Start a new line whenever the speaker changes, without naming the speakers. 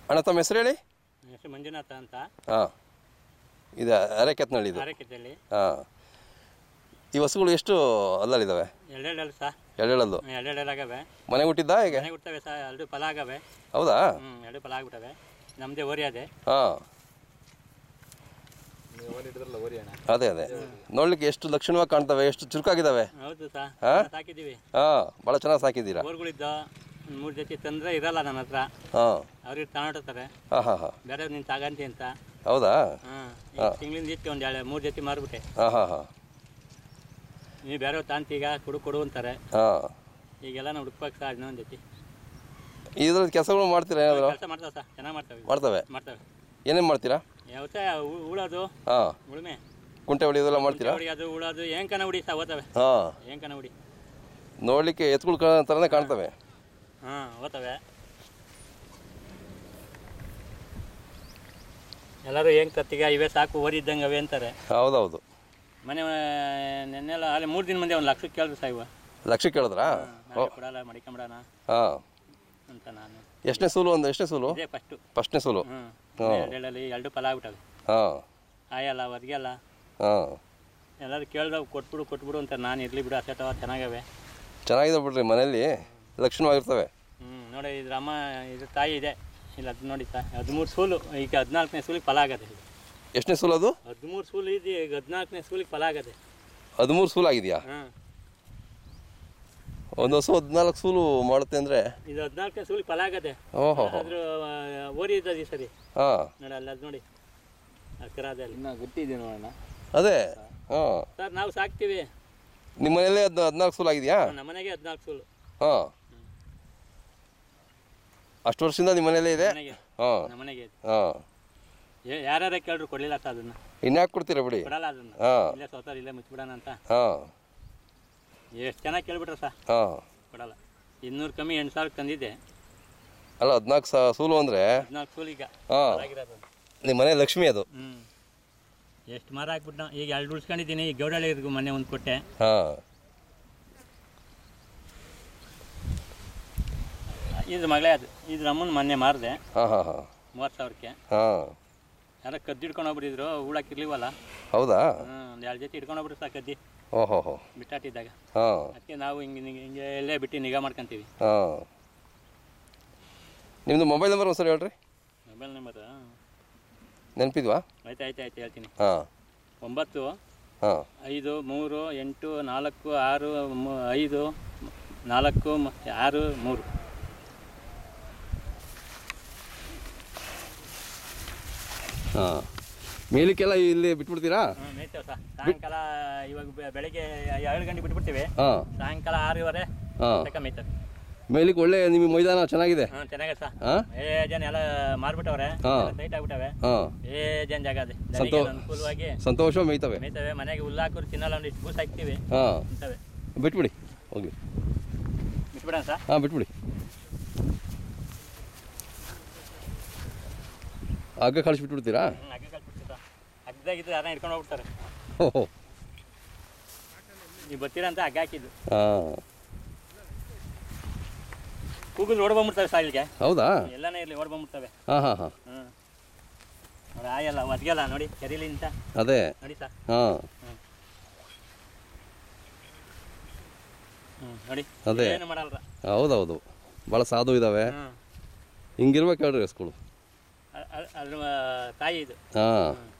ಅಣ್ಣ ತಮ್ಮ ಹೆಸರು ಹೇಳಿ
ಹೆಸರು ಮಂಜುನಾಥ ಅಂತ
ಹಾಂ ಇದು ಅರೆಕೆತ್ನಳ್ಳಿ ಇದು
ಆರಕ್ಕೆದಲ್ಲಿ
ಹಾಂ ಈ ಹಸುಗಳು ಎಷ್ಟು ಅಲ್ಲಲ್ಲಿದ್ದಾವೆ
ಎರಡೆರಡಲ್ಲ ಸಹ
ಎರಡೇಳಲ್ಲು
ಎರಡೆರಡಾಗವೆ
ಮನೆ ಹುಟ್ಟಿದ್ದ ಹೇಗೆ
ಮನೆಗೆ ಹುಡ್ತವೆ ಸಹ ಎರಡು ಫಲ ಆಗವೆ
ಹೌದಾ
ಹ್ಞೂ ಎರಡು ಫಲ ಆಗ್ಬಿಟ್ಟವೆ ನಮ್ಮದೇ ಓರಿ ಅದೇ
ಹಾಂ ಅದೇ ಅದೇ ನೋಡ್ಲಿಕ್ಕೆ ಎಷ್ಟು ಲಕ್ಷಣವಾಗಿ ಕಾಣ್ತವೆ ಎಷ್ಟು ಚುರುಕಾಗಿದ್ದಾವೆ
ಹೌದು ಸಹ
ಹಾ?
ಸಾಕಿದ್ದೀವಿ
ಹಾಂ ಭಾಳ ಚೆನ್ನಾಗಿ ಸಾಕಿದ್ದೀರಾ
ಓರ್ಗಳಿದ್ದ ಒಂದು ಮೂರು ಜೊತೆ ತಂದರೆ ಇರಲ್ಲ ನನ್ನ ಹತ್ರ
ಹಾಂ
ಅವ್ರಿಗೆ ತಗೊಂಡಿರ್ತಾರೆ
ಹಾಂ ಹಾಂ ಹಾಂ
ಬೇರೆ ನೀನು ತಗಂತಿ ಅಂತ
ಹೌದಾ
ಹಾಂ ತಿಂಗಳಿಂದ ಇಟ್ಟು ಒಂದು ಎರಡು ಮೂರು ಜೊತೆ ಮಾರ್ಬಿಟ್ಟೆ
ಹಾಂ ಹಾಂ ಹಾಂ
ನೀವು ಬೇರೆ ತಾಂತೀಗ ಕೊಡು ಕೊಡು ಅಂತಾರೆ
ಹಾಂ
ಈಗೆಲ್ಲ ನಾವು ಹುಡುಕ್ಬೇಕು ಸಹ ಇನ್ನೊಂದು ಜೊತೆ
ಇದ್ರಲ್ಲಿ ಕೆಲಸಗಳು ಮಾಡ್ತೀರಾ ಏನಾದರೂ
ಕೆಲಸ ಮಾಡ್ತಾವೆ ಸಹ ಚೆನ್ನಾಗಿ ಮಾಡ್ತವೆ
ಮಾಡ್ತವೆ
ಮಾಡ್ತವೆ
ಏನೇನು ಮಾಡ್ತೀರಾ
ಯಾವತ್ತ ಉಳೋದು
ಹಾಂ
ಉಳುಮೆ
ಕುಂಟೆ ಹೊಡಿಯೋದೆಲ್ಲ ಮಾಡ್ತೀರಾ
ಹೊಡಿಯೋದು ಉಳೋದು ಏನ್ ಕನ ಹುಡಿ ಸಹ ಓದ್ತವೆ
ಹಾಂ
ಏನ್ ಕನ ಹುಡಿ
ನೋಡ್ಲಿಕ್ಕೆ ಎತ್ಗಳು ಕ- ಥರನೇ ಕಾಣ್ತವೆ
ಹಾಂ ಓದ್ತವೆ ಎಲ್ಲರೂ ಹೆಂಗ್ ಕತ್ತಿಗೆ ಇವೇ ಸಾಕು ಓದಿದ್ದಂಗೆ ಅವೇ ಅಂತಾರೆ
ಹೌದೌದು
ಮನೆ ನೆನ್ನೆಲ್ಲ ಅಲ್ಲಿ ಮೂರು ದಿನ ಮುಂದೆ ಒಂದು ಲಕ್ಷಕ್ಕೆ ಕೇಳಿದ್ರು ಸಹ ಇವ
ಲಕ್ಷ ಕೇಳಿದ್ರಾ
ನಾಳೆ ಕೊಡಲ್ಲ ಮಡಿಕೊಂಬಿಡೋಣ
ಹಾಂ
ಅಂತ ನಾನು
ಎಷ್ಟನೇ ಸೂಲು ಒಂದು ಎಷ್ಟನೇ ಸೂಲು
ಇದೇ ಫಸ್ಟು
ಫಸ್ಟ್ನೇ ಸೂಲು
ಹ್ಞೂ ಎರಡಲ್ಲಿ ಎರಡು ಫಲ ಆಗ್ಬಿಟ್ಟವೆ
ಹಾಂ
ಆಯಲ್ಲ ಒದಗೆಲ್ಲ
ಹಾಂ
ಎಲ್ಲರೂ ಕೇಳ್ದಾಗ ಕೊಟ್ಬಿಡು ಕೊಟ್ಬಿಡು ಅಂತ ನಾನು ಇರಲಿ ಬಿಡು ಅಸೆಟವ ಚೆನ್ನಾಗವೆ
ಚೆನ್ನಾಗಿದೆ ಬಿಡ್ರಿ ಮನೇಲಿ ಲಕ್ಷಣವಾಗಿರ್ತವೆ
ಹ್ಞೂ ನೋಡಿ ಇದ್ರ ಅಮ್ಮ ಇದ್ರ ತಾಯಿ ಇದೆ ಇಲ್ಲ ಅದು ನೋಡಿ ತಾ ಹದಿಮೂರು ಸೂಲು ಈಗ ಹದಿನಾಲ್ಕನೇ ಸೂಲಿಗೆ ಫಲ ಆಗದೆ
ಎಷ್ಟನೇ ಸೂಲು ಅದು
ಹದಿಮೂರು ಸೂಲು ಇದೆ ಈಗ ಹದಿನಾಲ್ಕನೇ ಸೂಲಿಗೆ ಫಲ ಆಗದೆ
ಹದಿಮೂರು ಸೂಲು ಆಗಿದೆಯಾ
ಹಾಂ
ಒಂದು ಹಸು ಹದಿನಾಲ್ಕು ಸೂಲು ಮಾಡುತ್ತೆ ಅಂದರೆ
ಇದು ಹದಿನಾಲ್ಕನೇ ಸೂಲಿಗೆ ಫಲ ಆಗದೆ
ಓಹೋ
ಆದ್ರೂ ಆ, ಓರಿ ಇದ್ದದ್ದು ಈ ಸರಿ
ಹಾಂ
ನೋಡಿ ಅಲ್ಲಿ ಅದು ನೋಡಿ ಅಕ್ಕರಾದಲ್ಲಿ ಇನ್ನು ಗಟ್ಟಿ ಇದೆ ನೋಡೋಣ
ಅದೇ ಹಾಂ
ಸರ್ ನಾವು ಸಾಕ್ತೀವಿ
ನಿಮ್ಮ ಮನೇಲಿ ಹದ್ ಹದಿನಾಲ್ಕು ಸೂಲು ಆಗಿದೆಯಾ
ನಮ್ಮ ಮನೆಗೆ ಹದಿನಾಲ್ಕು ಸೂಲು
ಹಾಂ ಅಷ್ಟು ವರ್ಷದಿಂದ ನಿಮ್ಮ ಮನೇಲೇ ಇದೆ
ಮನೆಗೆ
ಹಾಂ
ನಮ್ಮ ಮನೆಗೆ ಇದೆ.
ಹಾಂ
ಏ- ಯಾರ್ಯಾರ ಕೇಳಿದ್ರು ಕೊಡಲಿಲ್ಲ ಸರ್ ಅದನ್ನ
ಇನ್ಯಾಕೆ ಕೊಡ್ತೀರಾ ಬಿಡಿ
ಕೊಡಲ್ಲ ಅದನ್ನ
ಹಾಂ
ಇಲ್ಲೇ ಸೋತಾರ ಇಲ್ಲೇ ಮುಚ್ಚಿಬಿಡೋಣ ಅಂತ
ಹಾಂ
ಎಷ್ಟು ಚೆನ್ನಾಗಿ ಕೇಳ್ಬಿಟ್ರೆ ಸರ್
ಹಾಂ
ಕೊಡಲ್ಲ ಇನ್ನೂರು ಕಮ್ಮಿ ಎಂಟು ಸಾವಿರ ತಂದಿದ್ದೆ
ಅಲ್ಲ ಹದಿನಾಲ್ಕು ಸಾ ಸೂಲು ಅಂದರೆ
ಹದಿನಾಲ್ಕು ಸೂಲಿಗ
ಹಾಂ
ಆಗಿರೋದು
ನಿಮ್ಮ ಮನೆ ಲಕ್ಷ್ಮಿ ಅದು
ಹ್ಞೂ ಎಷ್ಟು ಮರ ಹಾಕ್ಬಿಟ್ಟು ಈಗ ಎರಡು ಉಳ್ಸ್ಕೊಂಡಿದ್ದೀನಿ ಈಗ ಗೌಡಳಿಗೂ ಮೊನ್ನೆ ಒಂದು ಕೊಟ್ಟೆ
ಹಾಂ
ಇದು ಮಗಳೇ ಅದು ಇದ್ರ ಅಮ್ಮನ ಮೊನ್ನೆ ಮಾರಿದೆ
ಹಾಂ ಹಾಂ ಹಾಂ
ಮೂವತ್ತು ಸಾವಿರಕ್ಕೆ
ಹಾಂ
ಯಾರೋ ಕದ್ದು ಹಿಡ್ಕೊಂಡು ಹೋಗ್ಬಿಟ್ಟಿದ್ರು ಹೂಳಕ್ಕಿರ್ಲಿವಲ್ಲ
ಹೌದಾ
ಹ್ಞೂ ಒಂದು ಎರಡು ಜೊತೆ ಹಿಡ್ಕೊಂಡು ಹೋಗ್ಬಿಟ್ಟು ಸಾ ಕದ್ದಿ
ಓಹೋ ಹೋ
ಬಿಟ್ಟಾಟಿದ್ದಾಗ
ಹಾಂ
ಅದಕ್ಕೆ ನಾವು ಹಿಂಗೆ ಹಿಂಗೆ ಎಲ್ಲೇ ಬಿಟ್ಟು ನಿಗಾ ಮಾಡ್ಕೊಂತೀವಿ
ಹಾಂ ನಿಮ್ಮದು ಮೊಬೈಲ್ ನಂಬರ್ ಒಂದ್ಸರಿ ಹೇಳ್ರಿ
ಮೊಬೈಲ್ ನಂಬರ್
ನೆನಪಿದ್ವಾ
ಆಯ್ತು ಆಯ್ತು ಆಯ್ತು ಹೇಳ್ತೀನಿ
ಹಾಂ
ಒಂಬತ್ತು
ಹಾಂ
ಐದು ಮೂರು ಎಂಟು ನಾಲ್ಕು ಆರು ಮೂ- ಐದು ನಾಲ್ಕು ಮ- ಆರು ಮೂರು
ಹಾಂ ಮೇಲಿಕ್ಕೆಲ್ಲ ಇಲ್ಲಿ ಬಿಟ್ಬಿಡ್ತೀರಾ
ಹ್ಞೂ ಮೇಯ್ತೇವೆ ಸರ್ ಸಾಯಂಕಾಲ ಇವಾಗ ಬೆ- ಬೆಳಿಗ್ಗೆ ಏಳು ಗಂಟೆ ಬಿಟ್ಬಿಡ್ತೀವಿ
ಹಾಂ
ಸಾಯಂಕಾಲ ಆರೂವರೆ
ಹಾಂ
ತನಕ ಮೇಯ್ತವೆ
ಮೇಲಿಕ್ಕೆ ಒಳ್ಳೆ ನಿಮಗೆ ಮೈದಾನ ಚೆನ್ನಾಗಿದೆ
ಹ್ಞೂ ಚೆನ್ನಾಗಿದೆ ಸರ್
ಹಾಂ
ಏ ಜನ ಎಲ್ಲ ಮಾರ್ಬಿಟ್ಟವ್ರೆ
ಹಾ.
ಟೈಟ್ ಆಗ್ಬಿಟ್ಟವೆ
ಹಾಂ
ಏ ಜನ ಜಾಗ ಅದೇ
ಸಂತೋ-
ದನಿಗೆ ಅನುಕೂಲವಾಗಿ
ಸಂತೋಷ ಮೇಯ್ತವೆ
ಮೇಯ್ತವೆ ಮನೆಗೆ ಹುಲ್ಲು ಹಾಕೋರು ತಿನ್ನಲ್ಲ ಒಂದು ಇಷ್ಟು ಬೂಸ್ ಹಾಕ್ತೀವಿ
ಹಾಂ
ತಿಂತವೆ
ಬಿಟ್ಬಿಡಿ ಹೋಗಿ
ಬಿಟ್ಬಿಡೋಣ ಸರ್
ಹಾಂ ಬಿಟ್ಬಿಡಿ ಹಗ್ಗ ಕಳಿಸ್ಬಿಟ್ಬಿಡ್ತೀರಾ
ಹ್ಞೂ ಹಗ್ಗ ಕಳ್ಸ್ಬಿಡ್ತೀವಿ ಸರ್ ಹಗ್ಗದಾಗಿದ್ದು ಯಾರನ್ನ ಹಿಡ್ಕೊಂಡು ಹೋಗ್ಬಿಡ್ತಾರೆ
ಓಹೋ
ನೀವು ಬರ್ತೀರಾ ಅಂತ ಹಗ್ಗ ಹಾಕಿದ್ದು
ಹಾಂ
ಕೂಗುದು ಓಡ್ ಬಂದ್ಬಿಡ್ತವೆ ಸರ್ ಇಲ್ಲಿಗೆ
ಹೌದಾ
ಎಲ್ಲನೇ ಇರಲಿ ಓಡ್ ಬಂದ್ಬಿಡ್ತವೆ
ಹಾಂ ಹಾಂ ಹಾಂ
ಹ್ಞೂ ನೋಡಿ ಆಯಲ್ಲ ಒದ್ಗೆಲ್ಲ ನೋಡಿ ಕೆರೀಲಿ ಅಂತ
ಅದೇ
ನೋಡಿ ಸರ್
ಹಾಂ
ಹ್ಞೂ ನೋಡಿ
ಅದೇ.
ಏನು ಮಾಡಲ್ರ
ಹೌದೌದು ಭಾಳ ಸಾಧು ಇದ್ದಾವೆ
ಹ್ಞೂ
ಹಿಂಗಿರ್ಬೇಕು ಹೇಳ್ರಿ ಸ್ಕೂಲು
ಅದ್ರ ತಾಯಿ ಇದು
ಹಾಂ
ಹ್ಞೂ